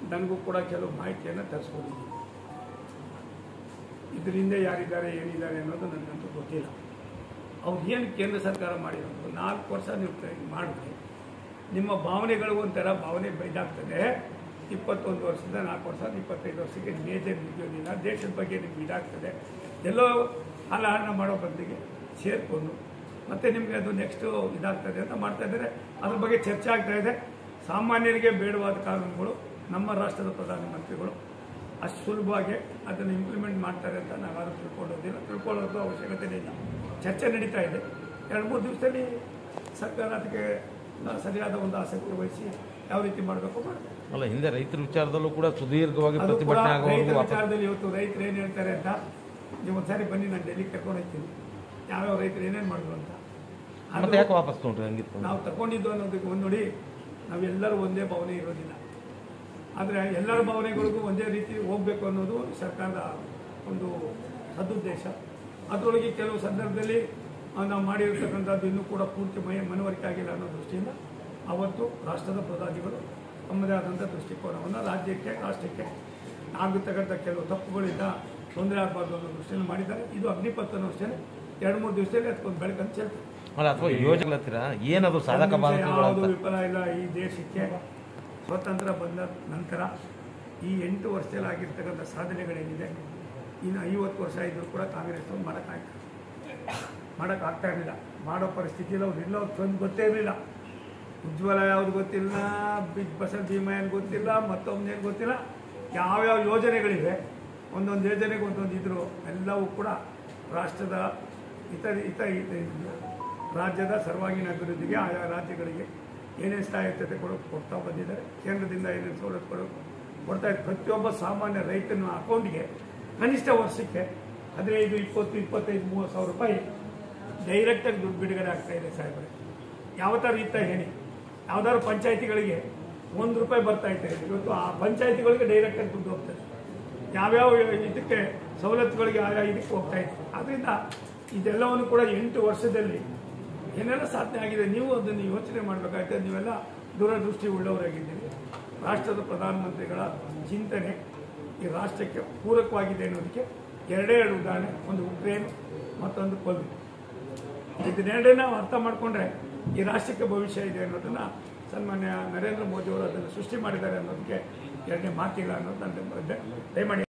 ನನಗೂ ಕೂಡ ಕೆಲವು ಮಾಹಿತಿಯನ್ನು ತರಿಸ್ಕೊಂಡಿದ್ದೀನಿ ಇದರಿಂದ ಯಾರಿದ್ದಾರೆ ಏನಿದ್ದಾರೆ ಅನ್ನೋದು ನನಗಂತೂ ಗೊತ್ತಿಲ್ಲ ಅವ್ರು ಏನು ಕೇಂದ್ರ ಸರ್ಕಾರ ಮಾಡಿರೋದು ನಾಲ್ಕು ವರ್ಷ ನೀವು ಟ್ರೈನ್ ಮಾಡಿದ್ರೆ ನಿಮ್ಮ ಭಾವನೆಗಳು ಒಂಥರ ಭಾವನೆ ಇದಾಗ್ತದೆ ಇಪ್ಪತ್ತೊಂದು ವರ್ಷದಿಂದ ನಾಲ್ಕು ವರ್ಷ ಇಪ್ಪತ್ತೈದು ವರ್ಷಕ್ಕೆ ಮೇಜರ್ ನಿಲ್ಲೋದಿಲ್ಲ ದೇಶದ ಬಗ್ಗೆ ನಿಮ್ಗೆ ಇದಾಗ್ತದೆ ಎಲ್ಲೋ ಹಾಲಹರಣ ಮಾಡೋ ಬದಲಿಗೆ ಸೇರಿಕೊಂಡು ಮತ್ತೆ ನಿಮಗೆ ಅದು ನೆಕ್ಸ್ಟು ಇದಾಗ್ತದೆ ಅಂತ ಮಾಡ್ತಾ ಇದ್ದಾರೆ ಅದ್ರ ಬಗ್ಗೆ ಚರ್ಚೆ ಆಗ್ತಾ ಇದೆ ಸಾಮಾನ್ಯರಿಗೆ ಬೇಡವಾದ ಕಾನೂನುಗಳು ನಮ್ಮ ರಾಷ್ಟ್ರದ ಪ್ರಧಾನಮಂತ್ರಿಗಳು ಅಷ್ಟು ಸುಲಭವಾಗಿ ಅದನ್ನು ಇಂಪ್ಲಿಮೆಂಟ್ ಮಾಡ್ತಾರೆ ಅಂತ ನಾವಾದ್ರೂ ತಿಳ್ಕೊಳ್ಳೋದಿಲ್ಲ ತಿಳ್ಕೊಳ್ಳೋದು ಅವಶ್ಯಕತೆ ಇಲ್ಲ ಚರ್ಚೆ ನಡೀತಾ ಇದೆ ಎರಡು ಮೂರು ದಿವಸದಲ್ಲಿ ಸರ್ಕಾರ ಅದಕ್ಕೆ ಆ, ಸರಿಯಾದ ಒಂದು ಆಸಕ್ತಿ ವಹಿಸಿ ಯಾವ ರೀತಿ ಮಾಡಬೇಕು ಮಾಡಬೇಕು ಅಲ್ಲ ಹಿಂದೆ ರೈತರ ವಿಚಾರದಲ್ಲೂ ಕೂಡ ಸುದೀರ್ಘವಾಗಿ ಅದು ಕೂಡ ಪ್ರತಿಭಟನೆ ಆಗುವವರೆಗೂ ರೈತರ ವಾಪಸ್ ವಿಚಾರದಲ್ಲಿ ಇವತ್ತು ರೈತರು ಏನು ಹೇಳ್ತಾರೆ ಅಂತ ನೀವು ಒಂದ್ಸಾರಿ ಬನ್ನಿ ನಾನು ಡೆಲ್ಲಿ ಕರ್ಕೊಂಡು ಹೋಗ್ತೀನಿ ಯಾವ್ಯಾವ ರೈತರು ಏನೇನು ಮಾಡಿದ್ರು ಅಂತ ಮತ್ತೆ ಅದು ಯಾಕೆ ವಾಪಸ್ ತೊಗೊಂಡ್ರಿ ಹಂಗಿತ್ತು ನಾವು ತಗೊಂಡಿದ್ದು ಅನ್ನೋದಕ್ಕೆ ಒಂದು ನೋಡಿ ನಾವೆಲ್ಲರೂ ಒಂದೇ ಭಾವನೆ ಇರೋದಿಲ್ಲ ಆದರೆ ಎಲ್ಲರ ಭಾವನೆಗಳಿಗೂ ಒಂದೇ ರೀತಿ ಹೋಗಬೇಕು ಅನ್ನೋದು ಸರ್ಕಾರದ ಒಂದು ಸದುದ್ದೇಶ ಅದರೊಳಗೆ ಕೆಲವು ಸಂದರ್ಭದಲ್ಲಿ ಆ, ನಾವು ಮಾಡಿರ್ತಕ್ಕಂಥದ್ದು ಇನ್ನೂ ಕೂಡ ಪೂರ್ತಿ ಮೈ ಮನವರಿಕೆ ಆಗಿಲ್ಲ ಅನ್ನೋ ದೃಷ್ಟಿಯಿಂದ ಅವತ್ತು ರಾಷ್ಟ್ರದ ಪ್ರಧಾನಿಗಳು ತಮ್ಮದೇ ಆದಂಥ ದೃಷ್ಟಿಕೋನವನ್ನು ರಾಜ್ಯಕ್ಕೆ ರಾಷ್ಟ್ರಕ್ಕೆ ಆಗಿರ್ತಕ್ಕಂಥ ಕೆಲವು ತಪ್ಪುಗಳಿಂದ ತೊಂದರೆ ಆಗಬಾರ್ದು ಅನ್ನೋ ದೃಷ್ಟಿಯನ್ನು ಮಾಡಿದ್ದಾರೆ ಇದು ಅಗ್ನಿಪಥನೂ ಅಷ್ಟೇ ಎರಡು ಮೂರು ದಿವಸದಲ್ಲಿ ಅದಕ್ಕೊಂದು ಬೆಳಕನ್ನು ಚೆಲ್ತಾರೆ ಅಲ್ಲ ಅಥವಾ ಯೋಜನೆಗಳತ್ತೀರಾ ಏನದು ಸಾಧಕ ಬಾಧಕಗಳು ಯಾವುದು ಅಂತ ವಿಫಲ ಇಲ್ಲ ಈ ದೇಶಕ್ಕೆ ಸ್ವತಂತ್ರ ಬಂದ ನಂತರ ಈ ಎಂಟು ವರ್ಷದಲ್ಲಿ ಆಗಿರ್ತಕ್ಕಂಥ ಸಾಧನೆಗಳೇನಿದೆ ಇನ್ನು ಐವತ್ತು ವರ್ಷ ಇದ್ರೂ ಕೂಡ ಕಾಂಗ್ರೆಸ್ ಅವ್ರು ಮಾಡೋಕ್ಕಾಗ್ತಾ ಮಾಡೋಕ್ಕಾಗ್ತಾ ಇರಲಿಲ್ಲ ಮಾಡೋ ಪರಿಸ್ಥಿತಿಯಲ್ಲಿ ಅವ್ರು ಇಲ್ಲ ಅವ್ರು ತಂದು ಗೊತ್ತೇ ಇರಲಿಲ್ಲ ಉಜ್ವಲ ಯಾವ್ದು ಗೊತ್ತಿಲ್ಲ ಬಿಗ್ ಬಸಲ್ ಭೀಮಾ ಏನು ಗೊತ್ತಿಲ್ಲ ಮತ್ತೊಂದೇನು ಗೊತ್ತಿಲ್ಲ ಯಾವ್ಯಾವ ಯೋಜನೆಗಳಿವೆ ಒಂದೊಂದು ಯೋಜನೆಗೆ ಒಂದೊಂದು ಇದ್ರು ಎಲ್ಲವೂ ಕೂಡ ರಾಷ್ಟ್ರದ ಇತರ ಇತ ಇತ- ರಾಜ್ಯದ ಸರ್ವಾಂಗೀಣ ಅಭಿವೃದ್ಧಿಗೆ ಆಯಾ ರಾಜ್ಯಗಳಿಗೆ ಏನೇನು ಸಹಾಯತೆ ಕೊಡ ಕೊಡ್ತಾ ಬಂದಿದ್ದಾರೆ ಕೇಂದ್ರದಿಂದ ಏನೇನು ಸವಲತ್ತುಗಳು ಕೊಡ್ತಾ ಇದ್ದಾರೆ ಪ್ರತಿಯೊಬ್ಬ ಸಾಮಾನ್ಯ ರೈತನ ಅಕೌಂಟ್ಗೆ ಕನಿಷ್ಠ ವರ್ಷಕ್ಕೆ ಹದಿನೈದು ಇಪ್ಪತ್ತು ಇಪ್ಪತ್ತೈದು ಮೂವತ್ತು ಸಾವಿರ ರೂಪಾಯಿ ಡೈರೆಕ್ಟಾಗಿ ದುಡ್ಡು ಬಿಡುಗಡೆ ಆಗ್ತಾ ಇದೆ ಸಾಹೇಬರೇ ಯಾವ ಥರ ಇತ್ತ ಹೇಳಿ ಯಾವ್ದಾದ್ರು ಪಂಚಾಯತಿಗಳಿಗೆ ಒಂದು ರೂಪಾಯಿ ಬರ್ತಾ ಇತ್ತು ಇವತ್ತು ಆ ಪಂಚಾಯತಿಗಳಿಗೆ ಡೈರೆಕ್ಟಾಗಿ ದುಡ್ಡು ಹೋಗ್ತದೆ ಯಾವ್ಯಾವ ಇದಕ್ಕೆ ಸವಲತ್ತುಗಳಿಗೆ ಆಯಾ ಇದಕ್ಕೆ ಹೋಗ್ತಾ ಇತ್ತು ಆದ್ದರಿಂದ ಇದೆಲ್ಲವನ್ನು ಕೂಡ ಎಂಟು ವರ್ಷದಲ್ಲಿ ಏನೆಲ್ಲ ಸಾಧನೆ ಆಗಿದೆ ನೀವು ಅದನ್ನು ಯೋಚನೆ ಮಾಡಬೇಕಾಗುತ್ತೆ ನೀವೆಲ್ಲ ದೂರದೃಷ್ಟಿ ಉಳ್ಳವರಾಗಿದ್ದೀರಿ ರಾಷ್ಟ್ರದ ಪ್ರಧಾನಮಂತ್ರಿಗಳ ಚಿಂತನೆ ಈ ರಾಷ್ಟ್ರಕ್ಕೆ ಪೂರಕವಾಗಿದೆ ಅನ್ನೋದಕ್ಕೆ ಎರಡೇ ಎರಡು ಉದಾಹರಣೆ ಒಂದು ಉಕ್ರೇನ್ ಮತ್ತೊಂದು ಕೋವಿಡ್ ಇದನ್ನೆರಡೇ ನಾವು ಅರ್ಥ ಮಾಡಿಕೊಂಡ್ರೆ ಈ ರಾಷ್ಟ್ರಕ್ಕೆ ಭವಿಷ್ಯ ಇದೆ ಅನ್ನೋದನ್ನ ಸನ್ಮಾನ್ಯ ನರೇಂದ್ರ ಮೋದಿ ಅವರು ಅದನ್ನು ಸೃಷ್ಟಿ ಮಾಡಿದ್ದಾರೆ ಅನ್ನೋದಕ್ಕೆ ಎರಡನೇ ಮಾತಿಲ್ಲ ಅನ್ನೋದು ನನ್ನ ದಯಮಾಡಿ